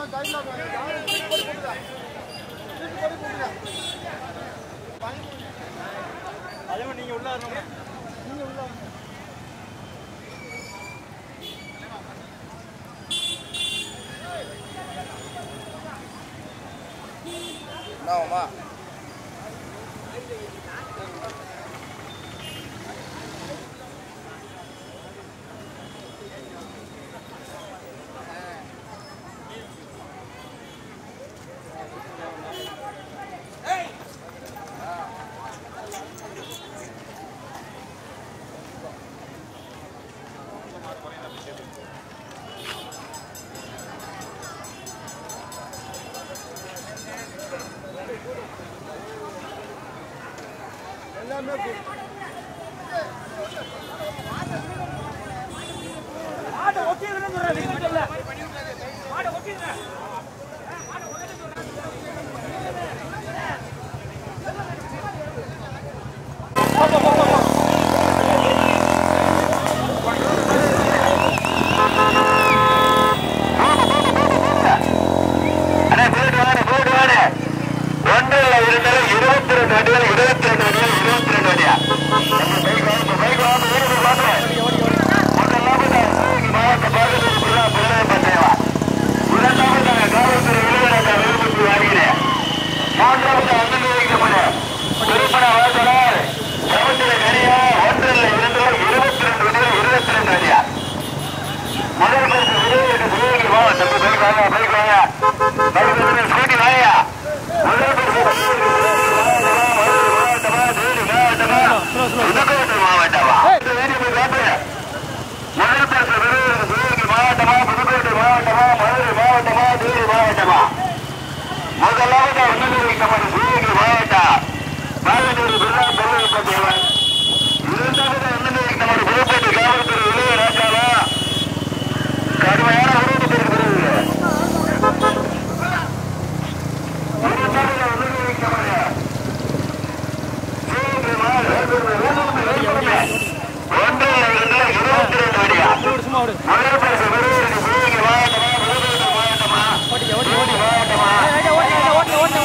என்னவாமா அண்ணா, போயிட்டு வாங்க, போயிட்டு வாங்க. ஒன்றில் இருந்தாலும் இருபத்தி ரெண்டு வண்டிகள், இருபத்தி ரெண்டு வண்டிகள், இருபத்தி ரெண்டு வண்டியா? நம்ம பைக் வாங்க, பைக் வாங்க, ஓடி போய் பாருங்க. முதலாவதாக சிவகங்கை மாவட்ட பாதுகாப்பு குழு பிள்ளை பந்தயவா. இரண்டாவதாக காவல்துறை விழுவரங்க விருப்பத்தில் வருகிறேன். மூன்றாவதாக அண்ணன் வைக்கப்படு. திருப்பண வாசனர், சமுத்திர கனியா, ஒன்றில் இருந்தாலும் இருபத்தி ரெண்டு வண்டிகள், இருபத்தி ரெண்டு வண்டியா? முதல் பரிசு விருதுக்கு சிவகங்கை மாவட்டம் பைக் வாங்க பைக் வாங்க பைக் வந்து ஸ்கூட்டி வாங்க முதல் பரிசு விருதுக்கு சிவகங்கை மாவட்டமா தேனி மாவட்டமா புதுக்கோட்டை மாவட்டமா இந்த வீடியோ போய் காட்டுங்க முதல் பரிசு விருதுக்கு சிவகங்கை மாவட்டமா புதுக்கோட்டை மாவட்டமா மதுரை மாவட்டமா தேனி மாவட்டமா முதலாவது உன்னதி வைக்கப்பட்ட சிவகங்கை மாவட்டம் பாலனூர் பிர்லா பெருமை பற்றியவர் இரண்டாவது உன்னதி வைக்கப்பட்ட புதுக்கோட்டை காவல்துறை இளைய ராஜாவா கடுமையான உறவு இருக்கிறது ஒன்றில் இருந்து இருபத்தி ரெண்டு வழியா சும்மா விடு முதல் பரிசு பெறுவதற்கு சிவகங்கை மாவட்டமா புதுக்கோட்டை மாவட்டமா ஓட்டிக்க ஓட்டி ஓட்டி மாவட்டமா ஓட்டி ஓட்டி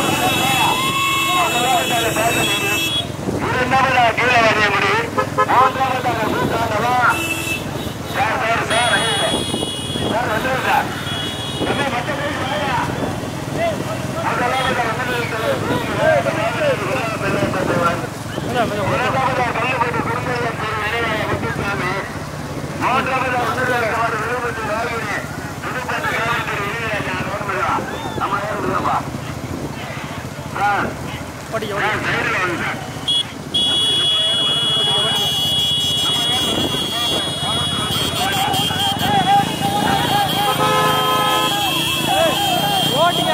இரண்டாவதாக கீழே வரைய முடி மூன்றாவதாக மூன்றாவதா சார் சார் சார் சார் வந்துருங்க சார் தம்பி மற்ற பேர் வாயா முதலாவதாக வந்து இரண்டாவதாக கல்லுப்பட்டு குருந்தையன் திரு நினைவாய முத்துசாமி மூன்றாவதாக வந்து விருப்பத்து ராகினி புதுப்பட்டு காவல்துறை இளையராஜா ரோடுமலா நம்ம யாரும் விடுங்கப்பா சார் ஓட்டி ஓட்டி சார் சைடில் வாங்க சார் ஓட்டிங்க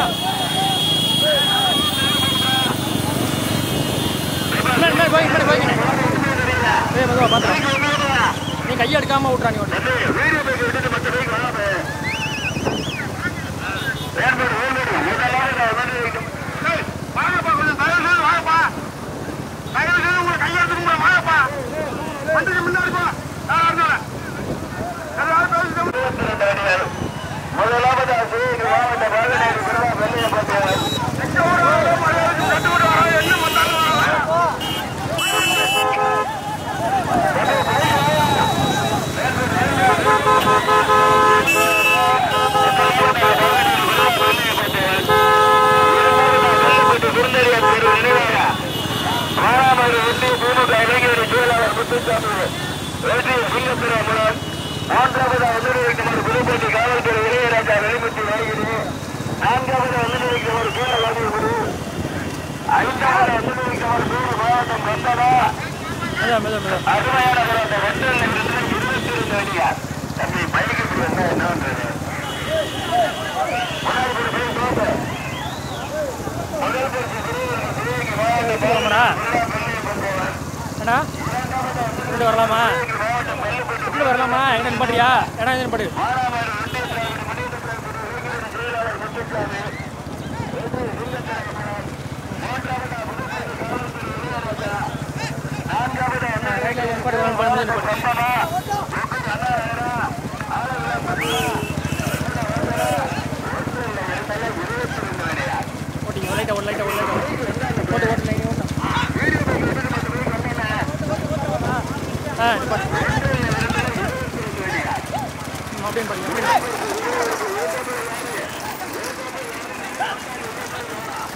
முன்னாடி முன்னாடி போய் முன்னாடி போய்ங்க ஏய் மெதுவா பார்த்துக்கலாம் நீ கையை எடுக்காம விட்றா நீ ஓட்டி வீடியோ பைக் விட்டுட்டு மற்ற பைக் வாங்க வேறுபாடு வேறுபாடு முதலாவது வந்து ஏய், வாங்கப்பா கொஞ்சம் தயவு செய்து வாங்கப்பா தயவு செய்து உங்களை கையெழுத்து கூட வாங்கப்பா வண்டிக்கு முன்னாடி போ நான் இருந்தேன் முதலாவது சிவகங்கை மாவட்ட பாலநேரி பிறவா வெள்ளைய பார்த்தவர் என்ன பண்ணாலும் புதுப்பட்டி காவல்துறை இளையராஜா வெளிமுத்தி வருகிறேன் நான்காவது அனுமதிக்கவர் கீழே வருகிறது ஐந்தாவது அனுமதிக்கவர் நூறு மாவட்டம் கந்தனா மெதுவா மெதுவா மெதுவா அருமையான அந்த ஒன்றரை நிமிடத்தில் இருபத்தி ரெண்டு அடியார் தம்பி பைக்கு என்ன என்னன்றது முதல் பரிசு தோப்பு. முதல் பரிசு சிறுவருக்கு சிறுவருக்கு மாவட்ட போகலாமாடா? பள்ளி பந்தயவர். ஏடா இப்படி வரலாமா மாவட்டம் பள்ளிப்பட்டு இப்படி வரலாமா எங்க நிப்பாட்டியா இடம் எங்க நிப்பாட்டு மானாமதுரை ஒன்றிய திராவிட முன்னேற்ற கழகத்தின் இளைஞரணி செயலாளர் முத்துசாமி மூன்றாவது புதுச்சேரி காவல்துறை இளையராஜா நான்காவது ரைட்ல நிப்பாட்டு நிப்பாட்டு நிப்பாட்டு கம்பனா ஒன்று அண்ணா ஆளுநர்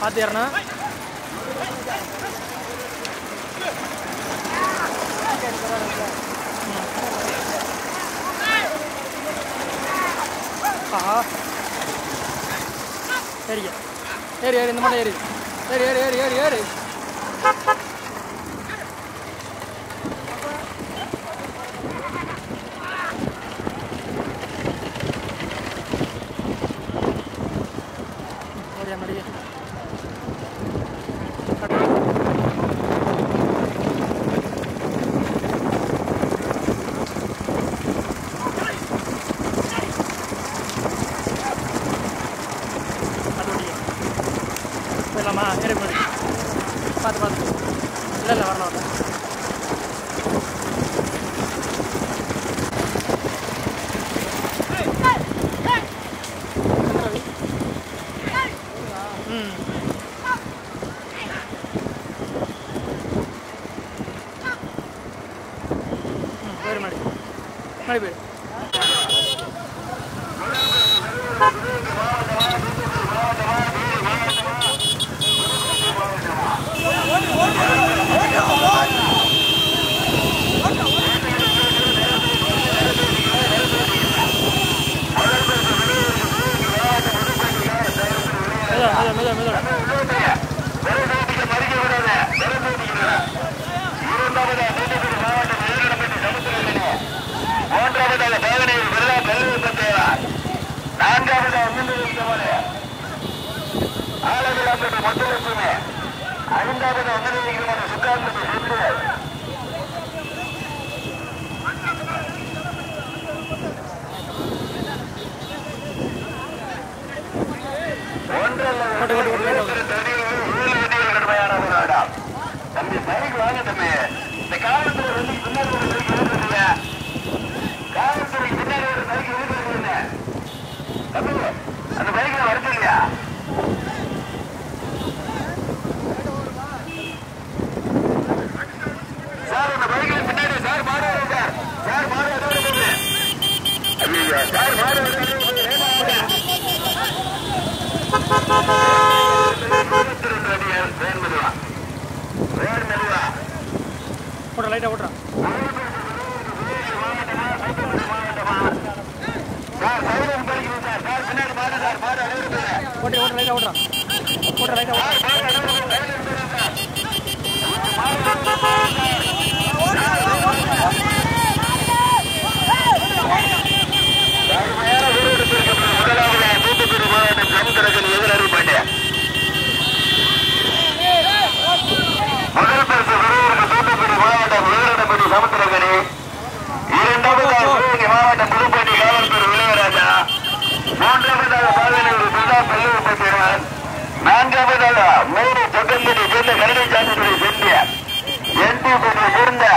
பார்த்து ஏறணும் ஆஹா ஏறிக்க ஏறி ஏறி இந்த மட்டும் ஏறி ஏறி ஏறி ஏறி ஏறி ஏறி ஓடியா நடிகை அது ஓடியா போயிடலாமா ஏறி போய் பார்த்து பார்த்து இல்லை இல்லை வரல வரல ம் ம் போயிரு மாடி மாடி போயிரு மெதுவா மெதுவா மெதுவா மெதுவா மூன்றாவதாக பாகனையில் விருதா பல்லு பந்தேவார் நான்காவதாக முன்னிலைத்தவரே ஆலவிழாம்பட்டு முத்துலட்சுமி ஐந்தாவது முன்னிலைக்கிறமான சுக்காந்தது சென்று ஒன்றல்ல ஓட்டு ஓட்டு ஓட்டு ஓட்டு தம்பி பைக் வாங்க தம்பி இந்த காவல்துறை வந்து பின்னாடி ஒரு பைக் எழுதுறீங்க காவல்துறைக்கு பின்னாடி ஒரு பைக் எழுதுறீங்க தம்பி அந்த பைக்ல வருது இல்லையா சார் அந்த பைக்ல பின்னாடி சார் மாடு வரும் சார் சார் மாடு அதோட போகுது ஐயோ சார் மாடு வருது இருபத்தி ரெண்டு அடியால் வேன் மெதுவா வேன் மெதுவா ஓட்டுறா லைட்டாக ஓட்டுறா சார் சைலன் படிக்கணும் சார் சார் பின்னாடி மாடு சார் மாடு அடையிறது ஓட்டு ஓட்டு லைட்டாக ஓட்டுறா ஓட்டுறா லைட்டாக ஓட்டுறா முதலாவது தூத்துக்குடி மாவட்டம் சமுத்திரக்கன் எதிரறி பாண்டியன் முதல் பரிசு பெறுவதற்கு தூத்துக்குடி மாவட்டம் வீரனப்பட்டி சமுத்திரக்கனி இரண்டாவதாக சிவகங்கை மாவட்டம் புதுப்பட்டி காவல்துறை இளையராஜா மூன்றாவதாக பாலனூர் சுதா பல்லுவப்பட்டினார் நான்காவதாக மூணு சொக்கம்பட்டி சேர்ந்த கரடிச்சாமி செந்திய எம்பி சேர்ந்த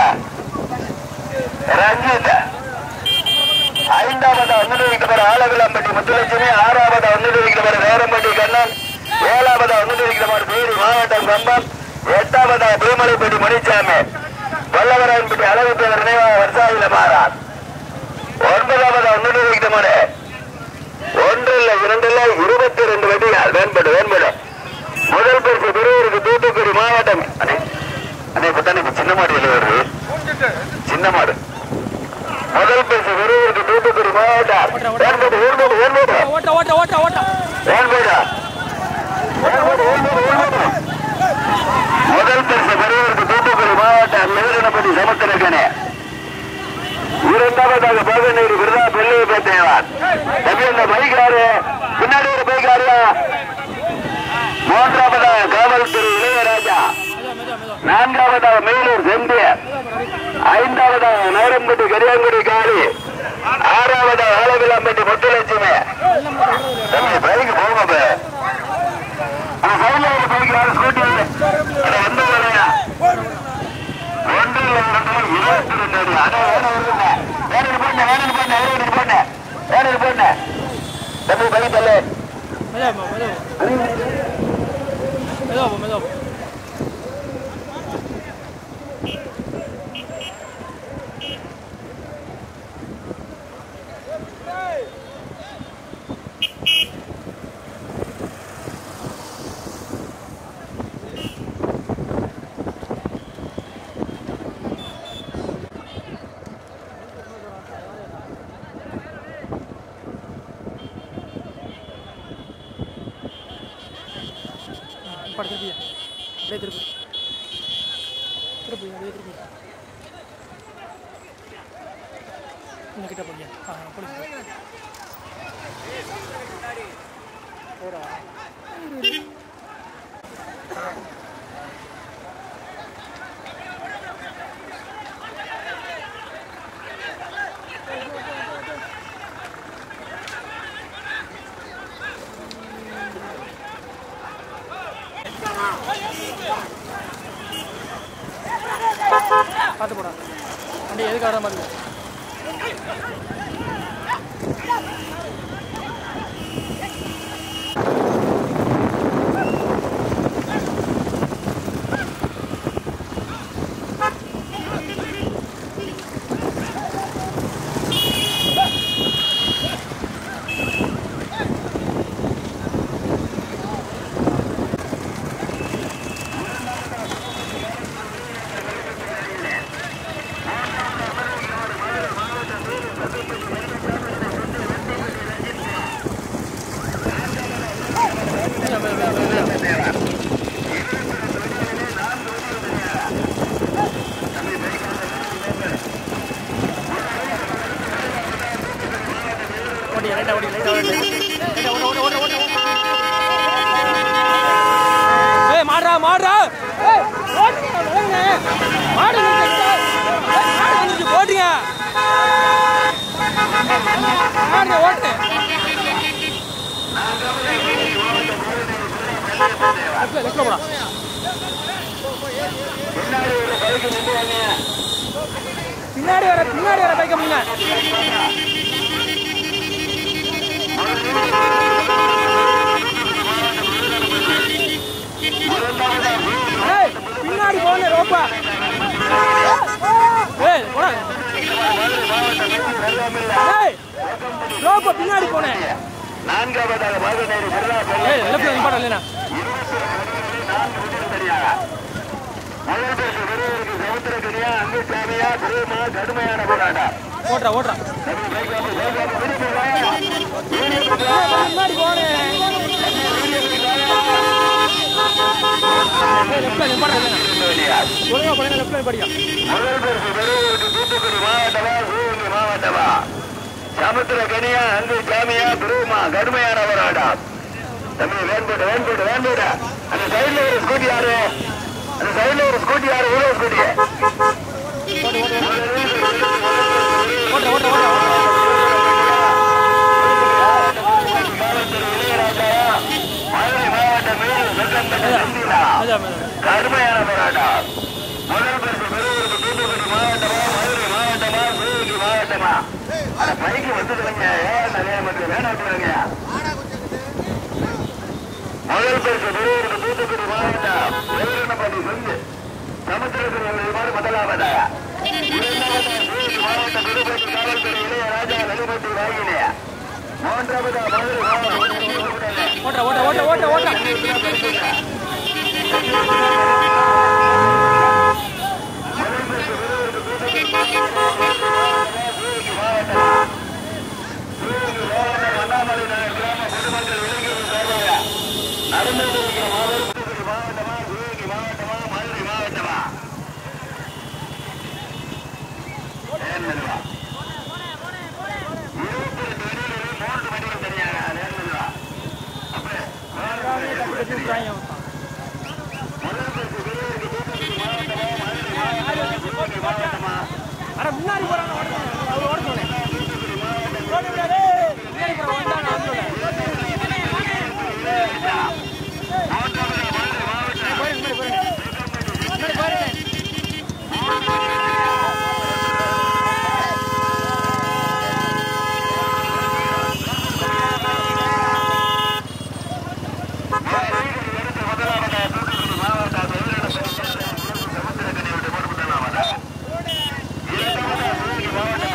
ரஞ்சித் ஐந்தாவது அனுமதிக்கப்பட்ட ஆலவிளாம்பட்டி முத்துலட்சுமி ஆறாவது அனுமதிக்கப்பட்ட வேரம்பட்டி கண்ணன் ஏழாவது அனுமதிக்கப்பட்ட தேனி மாவட்டம் கம்பம் எட்டாவது பூமலைப்பட்டி முனிசாமி வல்லவராயன்பட்டி அழகு பேர் நினைவாக வருஷாவில மாறார் ஒன்பதாவது அனுமதிக்கப்பட்ட ஒன்று இல்ல இரண்டு இல்ல இருபத்தி ரெண்டு வண்டிகள் வேண்படு வேண்படு முதல் பரிசு பெறுவருக்கு தூத்துக்குடி மாவட்டம் அண்ணே அண்ணே இப்ப தானே இப்ப சின்ன மாடு வெளியே வருது சின்ன மாடு முதல் பரிசு பெறுவதற்கு தூத்துக்குடி மாவட்டம் வேண்படு வேண்படு வேண்படு ஓட்ட ஓட்ட ஓட்ட ஓட்ட வேண்படு வேண்படு வேண்படு வேண்படு முதல் பரிசு பெறுவதற்கு தூத்துக்குடி மாவட்டம் மேலனப்பட்டி சமுத்திரக்கனே இரண்டாவதாக பாகநீர் விருதா பெல்லையை பேட்டையவான் தம்பி அந்த பைக்காரு பின்னாடி ஒரு பைக்காரியா மூன்றாவதாக காவல்துறை இளையராஜா மெதுவா மெதுவா மெதுவா நான்காவதாக மேலூர் செம்பியர் ஐந்தாவதாக நகரம்பட்டி கரியாங்குடி காளி ஆறாவதாக ஆலவிலாம்பட்டி முத்துலட்சுமி தம்பி பைக் போங்க பே. அந்த சைட்ல ஒரு பைக் யாரும் ஸ்கூட்டி அதை வந்து வரையா ஒன்று இல்லை இரண்டு இருபத்தி ரெண்டு அடி அட வேணும் வருதுங்க வேணும் போண்ண வேணும் போண்ண வேணும் போண்ண வேணும் போண்ண தம்பி பைக் தள்ளு மெதுவா போ, மெதுவா போ. மெதுவா போ, மெதுவா போ. சாப்பாடு திருப்பியா அப்படியே திருப்பி திருப்பி அப்படியே திருப்பி இன்னும் கிட்ட போறியா ஆ போலீஸ் போடா பார்த்து போடா வண்டி எதுக்கு வர மாதிரி ஓடி லைட்டா ஓடி லைட்டா ஓடி லைட்டா ஓட ஓட ஓட ஓட ஏய் மாடுறா மாடுறா ஏய் ஓடுங்க ஓடுங்க மாடு நிறுத்துங்க ஏய் மாடு வந்துருச்சு ஓடுங்க மாடுங்க ஓடுங்க லெஃப்ட்ல லெஃப்ட்ல போடா பின்னாடி வர பின்னாடி வர பைக்க முன்ன ஏய் பின்னாடி போன ரோப்பா ஏய் போடா ஏய் ரோப்பா பின்னாடி போனேன் நான்காவதாக மதுநேரி பிர்லா ஏய் லெஃப்ட்ல நிப்பாட இல்லைனா முதல் பேசு விருதுக்கு சமுத்திரக்கனியா அங்குசாமியா பிரேமா கடுமையான போராட்டம் ஓட்டுறா ஓட்டுறா முன்னாடி போனேன் ஏய் லெஃப்ட்ல நிப்பாட இல்லைனா ஒழுங்கா போனேன் லெஃப்ட்ல நிப்பாடியா முதல் பேசு விருதுக்கு தூத்துக்குடி மாவட்டமா சிவகங்கை மாவட்டமா சமுத்திரக்கனியா அங்கு சாமியா பிரேமா கடுமையான போராட்டம் தம்பி வேன்போட்டு வேன்போட்டு வேன்போட்டு அந்த சைடுல ஒரு ஸ்கூட்டி யாரு அந்த சைடுல ஒரு ஸ்கூட்டி யாரு உள்ள ஸ்கூட்டி ஓட்டு ஓட்டு ஓட்டு ஓட்டுறா ஓட்டுறா மதுரை மாவட்டம் மேலும் வெள்ளம்பட்டு செந்திலா அதான் அதான். கடுமையான போராட்டம் முதல் பரிசு பெறுவதற்கு தூத்துக்குடி மாவட்டமா மதுரை மாவட்டமா சிவகங்கை மாவட்டமா அந்த பைக்கு வந்துடுங்க ஏன் நிறைய மக்கள் வேணாட்டுறாங்க முதல் பரிசு பெறுவதற்கு தூத்துக்குடி மாவட்டம் எதிரணப்பட்டி செஞ்சு சமுத்திரத்தில் மாடு முதலாவதா இரண்டாவதா சிவகங்கை மாவட்டம் திருப்பதி காவல்துறை இளைய ராஜா வெளிப்பட்டி வாங்கினே மூன்றாவதா மதுரை மாவட்டம் ஓட்டுறா ஓட்ட ஓட்ட ஓட்ட ஓட்ட கட்டி விட்டுறாங்க அட முன்னாடி போறாங்க ஓடுறாங்க அவர் ஓட சொன்னேன் ஓட முடியாது முன்னாடி போறாங்க வந்தா நான் சொல்றேன் போயிருங்க முன்னாடி போயிருங்க முன்னாடி போயிருங்க மாவட்ட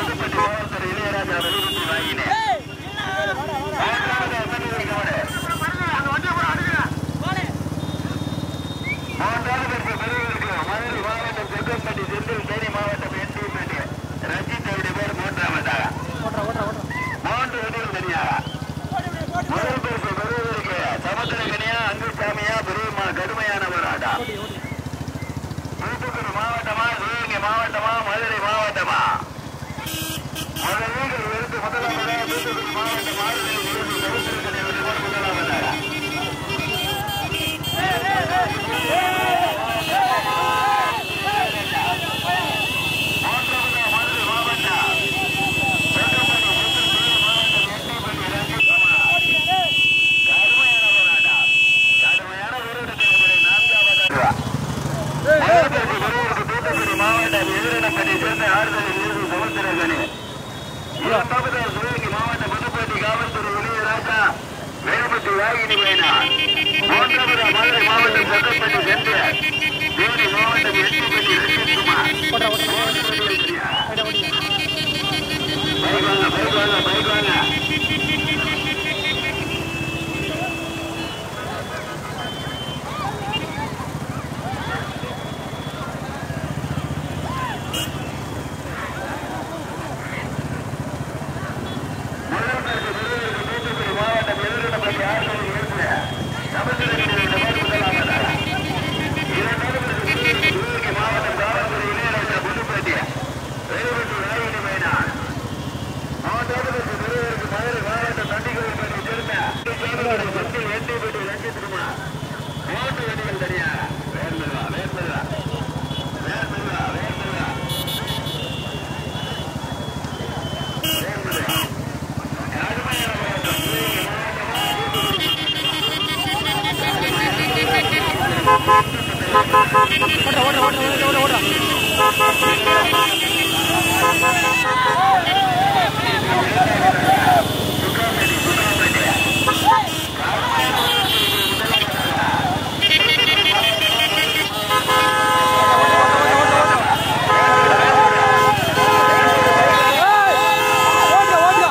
வாகினி பயனார் மூன்றாவது மதுரை மாவட்டம் செங்கல்பட்டு சென்று தேனி மாவட்டம் எட்டுப்பட்டி ரஞ்சித்குமார் ஓடுறா ஓடுறா பைக் வாங்க பைக் வாங்க பைக் வாங்க மாவட்டம் எதிரிடப்பட்டி ஆறுகளில் இருந்து சமத்துவ முதலாவதாக சிவகங்கை மாவட்டம் காவல்துறை இளையராஜா புதுப்பேட்டை வேலுவெட்டி ராயினி மைனார் மாவட்டத்திற்கு பெருவருக்கு மதுரை மாவட்டம் தண்டிகோவில்பேட்டை சேர்ந்த மத்தியில் எட்டிப்பட்டி ரஞ்சித்குமார் ஓட்டு வண்டிகள் தனியாக வேர்மல்லா வேர்மல்லா வேர்மல்லா வேர்மல்லா வேர்மல்லா கடுமையான போராட்டம் ஓடுறா ஓடுறா ஓடுறா ஓடுறா ஓடுறா ஏய், ஓடுறா ஓடுறா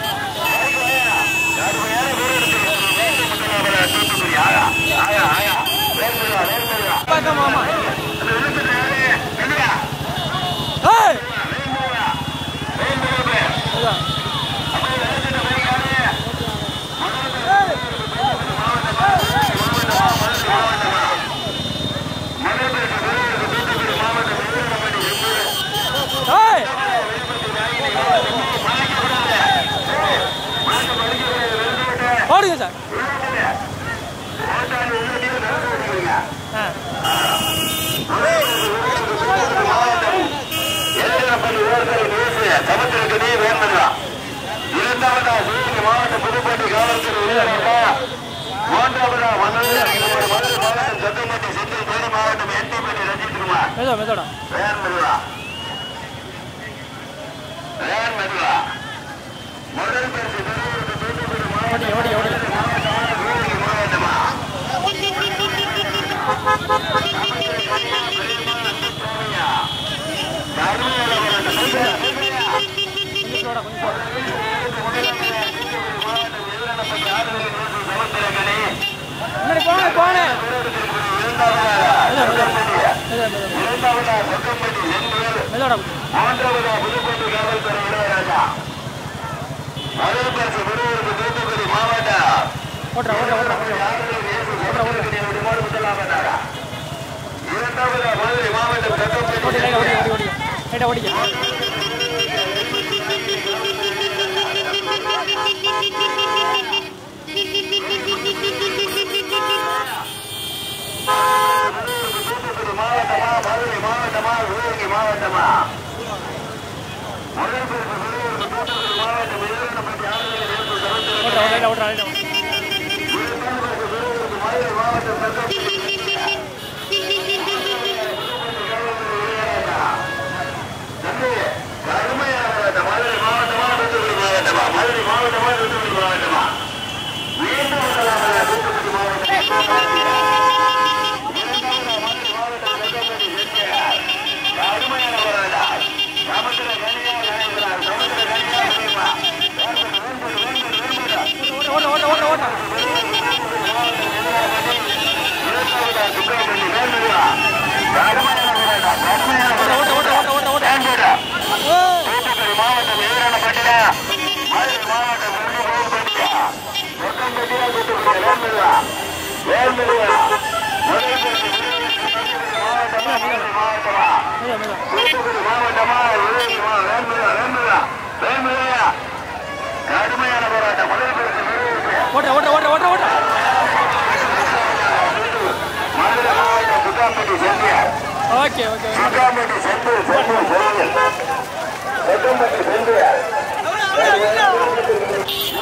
தூத்துக்குடி ஆயா ஆயா ஆயா வேர்மல்லா வேர்மல்லா பார்த்தா மாமா அந்த விழுப்புரம் யாரு என்னடா ஏய் வேர்மல்லா வேர்மல்லா அதான். ஏய் ஓடுங்க சார் ஆ மாவட்டம் புதுப்பேட்டை காவல்துறை மூன்றாவதா மதுரை மாவட்டம் சட்டமன்ற செந்தில் தேனி மாவட்டம் எட்டிப்பட்டி ரஞ்சித்குமார் மெதுவா மெதுவாடா வேன் மெதுவா வேன் மெதுவா முதல் பரிசு பெறுவதற்கு தூத்துக்குடி மாவட்டம் ஓடி ஓடி ஓடி மாவட்டமா கொஞ்சம் ஸ்லோடா கொஞ்சம் ஸ்லோடா முன்னாடி போங்க போனே மெதுவா மெதுவா மெதுவாடா மூன்றாவதா புதுக்கோட்டை காவல்துறை இளையராஜா முதல் பரிசு பெறுவதற்கு தூத்துக்குடி மாவட்டம் ஓடுறா ஓடுறா ஓடுறா ஓடுறா இரண்டாவது மதுரை மாவட்டம் ஓடி லைட்டா ஓடி ஓடி ஓடி லைட்டா ஓடிக்க தூத்துக்குடி மாவட்டமா மதுரை மாவட்டமா சிவகங்கை மாவட்டமா முதல் பரிசு பெறுவதற்கு தூத்துக்குடி மாவட்டம் எதிரிடப்பட்டி ஆறுதல் நேற்று சமுத்திரம் ஓடுறா லைட்டா ஓடுறா லைட்டா இரண்டாவது பரிசு பெறுவதற்கு மதுரை மாவட்டம் தங்கப்பட்டி தம்பி, கடுமையான போராட்டம். மதுரை மாவட்டமா தூத்துக்குடி மாவட்டமா மதுரை மாவட்டமா தூத்துக்குடி மாவட்டமா மீண்டும் முதலாவதா தூத்துக்குடி மாவட்டம் இரண்டாவதா மதுரை மாவட்டம் தங்கப்பட்டி செட்டியார். கடுமையான போராட்டம். சமுத்திர கனியா கணேசனார். சமுத்திர கனியா கணேசனா. வேம்பு, வேம்பு, வேம்பு, வேம்புடா. ஓடுறா ஓடுறா ஓடுறா ஓடுறா இரண்டாவதா சுப்பிரமணி வேம்புடா. கடுமையான போராட்டம். கடுமையான ஓடுறா போராட்டம். ஓடுறா ஓடுறா ஓடுறா ஓடுறா வேம்புடா. ஏய் தூத்துக்குடி மாவட்டம் எதிரானப்பட்டியா மதுரை மாவட்டம் வெள்ளிபோல்பட்டியா சொக்கம்பட்டியா தூத்துக்குடி வேல்மில்லா வேல்மில்லா முதல் பரிசு தூத்துக்குடி மாவட்டமா மதுரை மாவட்டமா மெதுவா மெதுவா தூத்துக்குடி மாவட்டமா விழுப்புரம் மா- வேல்மில்லா வேல்மில்லா வேல்மில்லையா கடுமையான போராட்டம் முதல் பரிசு விழுப்புரம் ஓடுறா ஓடுறா ஓடுறா ஓடுறா ஓடுறா மதுரை மாவட்டம் Sukkampatti Senthiyar okay okay okay Sukkampatti Senthil Senthil Senthil Sokkampatti செந்தியார்